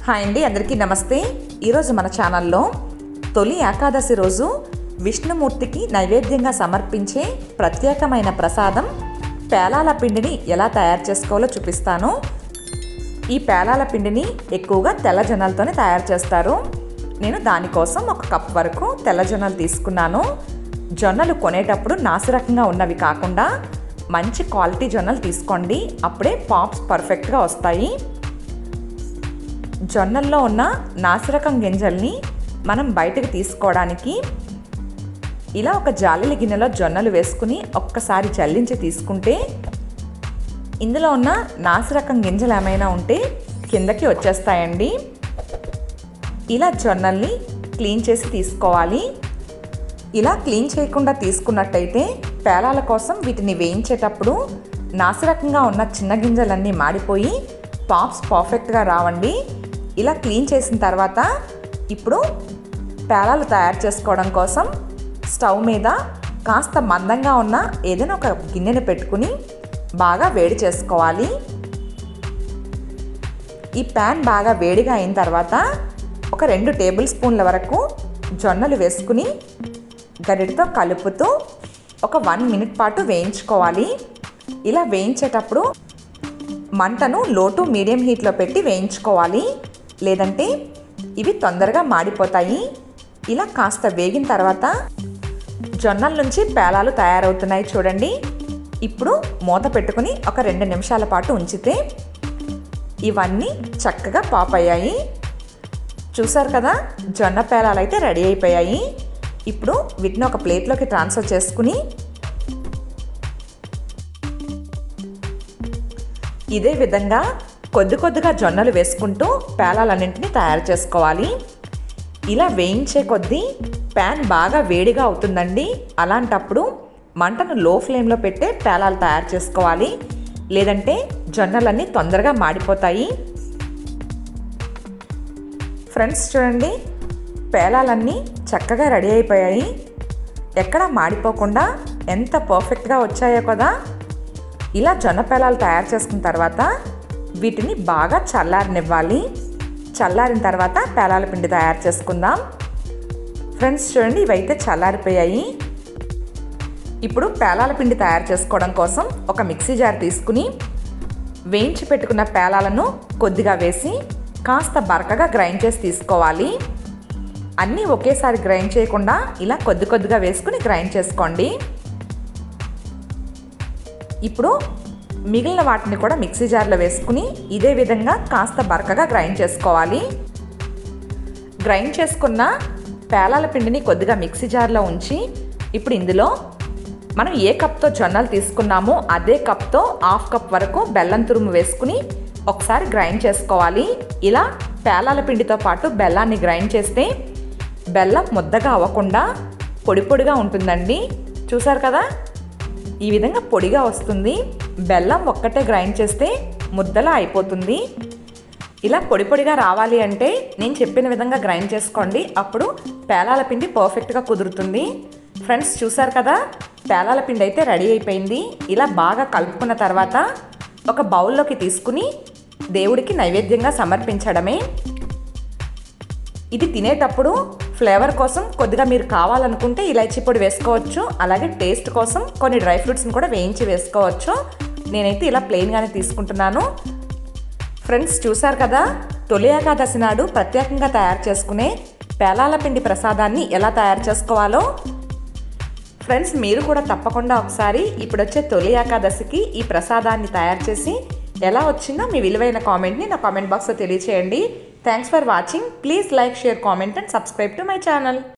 hi అండి అందరికీ నమస్తే ఈరోజు మన ఛానల్లో తొలి ఏకాదశి రోజు విష్ణుమూర్తికి నైవేద్యంగా సమర్పించే ప్రత్యేకమైన ప్రసాదం పేలాల పిండిని ఎలా తయారు చేసుకోవాలో చూపిస్తాను ఈ పేలాల పిండిని ఎక్కువగా తెల్ల జొన్నలతోనే తయారు చేస్తారు నేను దానికోసం ఒక కప్ వరకు తెల్ల జొన్నలు తీసుకున్నాను జొన్నలు కొనేటప్పుడు నాసిరకంగా ఉన్నవి కాకుండా మంచి క్వాలిటీ జొన్నలు తీసుకోండి అప్పుడే పాప్స్ పర్ఫెక్ట్గా వస్తాయి జొన్నల్లో ఉన్న నాసిరకం గింజల్ని మనం బయటకు తీసుకోవడానికి ఇలా ఒక జాలిల గిన్నెలో జొన్నలు వేసుకుని ఒక్కసారి జల్లించి తీసుకుంటే ఇందులో ఉన్న నాసిరకం గింజలు ఏమైనా ఉంటే కిందకి వచ్చేస్తాయండి ఇలా జొన్నల్ని క్లీన్ చేసి తీసుకోవాలి ఇలా క్లీన్ చేయకుండా తీసుకున్నట్టయితే పేలాల కోసం వీటిని వేయించేటప్పుడు నాసిరకంగా ఉన్న చిన్న గింజలన్నీ మాడిపోయి పాప్స్ పర్ఫెక్ట్గా రావండి ఇలా క్లీన్ చేసిన తర్వాత ఇప్పుడు పేలాలు తయారు చేసుకోవడం కోసం స్టవ్ మీద కాస్త మందంగా ఉన్న ఏదైనా ఒక గిన్నెని పెట్టుకుని బాగా వేడి చేసుకోవాలి ఈ ప్యాన్ బాగా వేడిగా అయిన తర్వాత ఒక రెండు టేబుల్ స్పూన్ల వరకు జొన్నలు వేసుకుని గరిటతో కలుపుతూ ఒక వన్ మినిట్ పాటు వేయించుకోవాలి ఇలా వేయించేటప్పుడు మంటను లో టు మీడియం హీట్లో పెట్టి వేయించుకోవాలి లేదంటే ఇవి తొందరగా మాడిపోతాయి ఇలా కాస్త వేగిన తర్వాత జొన్నల నుంచి పేలాలు తయారవుతున్నాయి చూడండి ఇప్పుడు మూత పెట్టుకుని ఒక రెండు నిమిషాల పాటు ఉంచితే ఇవన్నీ చక్కగా పాప్ అయ్యాయి చూసారు కదా జొన్న పేలాలు అయితే రెడీ అయిపోయాయి ఇప్పుడు వీటిని ఒక ప్లేట్లోకి ట్రాన్స్ఫర్ చేసుకుని ఇదే విధంగా కొద్ది కొద్దిగా జొన్నలు వేసుకుంటూ పేలాలన్నింటినీ తయారు చేసుకోవాలి ఇలా వేయించే కొద్దీ ప్యాన్ బాగా వేడిగా అవుతుందండి అలాంటప్పుడు మంటను లో ఫ్లేమ్లో పెట్టే పేలాలు తయారు చేసుకోవాలి లేదంటే జొన్నలన్నీ తొందరగా మాడిపోతాయి ఫ్రెండ్స్ చూడండి పేలాలన్నీ చక్కగా రెడీ అయిపోయాయి ఎక్కడ మాడిపోకుండా ఎంత పర్ఫెక్ట్గా వచ్చాయో కదా ఇలా జొన్న పేలాలు తయారు చేసుకున్న తర్వాత వీటిని బాగా చల్లారనివ్వాలి చల్లారిన తర్వాత పేలాల పిండి తయారు చేసుకుందాం ఫ్రెండ్స్ చూడండి ఇవైతే చల్లారిపోయాయి ఇప్పుడు పేలాల పిండి తయారు చేసుకోవడం కోసం ఒక మిక్సీ జార్ తీసుకుని వేయించి పెట్టుకున్న పేలాలను కొద్దిగా వేసి కాస్త బరకగా గ్రైండ్ చేసి తీసుకోవాలి అన్నీ ఒకేసారి గ్రైండ్ చేయకుండా ఇలా కొద్ది కొద్దిగా వేసుకుని గ్రైండ్ చేసుకోండి ఇప్పుడు మిగిలిన వాటిని కూడా మిక్సీ జార్లో వేసుకుని ఇదే విధంగా కాస్త బరకగా గ్రైండ్ చేసుకోవాలి గ్రైండ్ చేసుకున్న పేలాల పిండిని కొద్దిగా మిక్సీ జార్లో ఉంచి ఇప్పుడు ఇందులో మనం ఏ కప్తో జొన్నలు తీసుకున్నామో అదే కప్తో హాఫ్ కప్ వరకు బెల్లం తురుము వేసుకుని ఒకసారి గ్రైండ్ చేసుకోవాలి ఇలా పేలాల పిండితో పాటు బెల్లాన్ని గ్రైండ్ చేస్తే బెల్లం ముద్దగా అవ్వకుండా పొడి పొడిగా ఉంటుందండి చూసారు కదా ఈ విధంగా పొడిగా వస్తుంది బెల్లం ఒక్కటే గ్రైండ్ చేస్తే ముద్దలా అయిపోతుంది ఇలా పొడి పొడిగా రావాలి అంటే నేను చెప్పిన విధంగా గ్రైండ్ చేసుకోండి అప్పుడు పేలాల పిండి పర్ఫెక్ట్గా కుదురుతుంది ఫ్రెండ్స్ చూసారు కదా పేలాల పిండి అయితే రెడీ అయిపోయింది ఇలా బాగా కలుపుకున్న తర్వాత ఒక బౌల్లోకి తీసుకుని దేవుడికి నైవేద్యంగా సమర్పించడమే ఇది తినేటప్పుడు ఫ్లేవర్ కోసం కొద్దిగా మీరు కావాలనుకుంటే ఇలాచీ పొడి వేసుకోవచ్చు అలాగే టేస్ట్ కోసం కొన్ని డ్రై ఫ్రూట్స్ని కూడా వేయించి వేసుకోవచ్చు నేనైతే ఇలా ప్లెయిన్గానే తీసుకుంటున్నాను ఫ్రెండ్స్ చూసారు కదా తొలి ఏకాదశి నాడు ప్రత్యేకంగా తయారు చేసుకునే పేలాల పిండి ప్రసాదాన్ని ఎలా తయారు చేసుకోవాలో ఫ్రెండ్స్ మీరు కూడా తప్పకుండా ఒకసారి ఇప్పుడు వచ్చే తొలి ఏకాదశికి ఈ ప్రసాదాన్ని తయారు చేసి ఎలా వచ్చిందో మీ విలువైన కామెంట్ని నా కామెంట్ బాక్స్లో తెలియచేయండి thanks for watching please like share comment and subscribe to my channel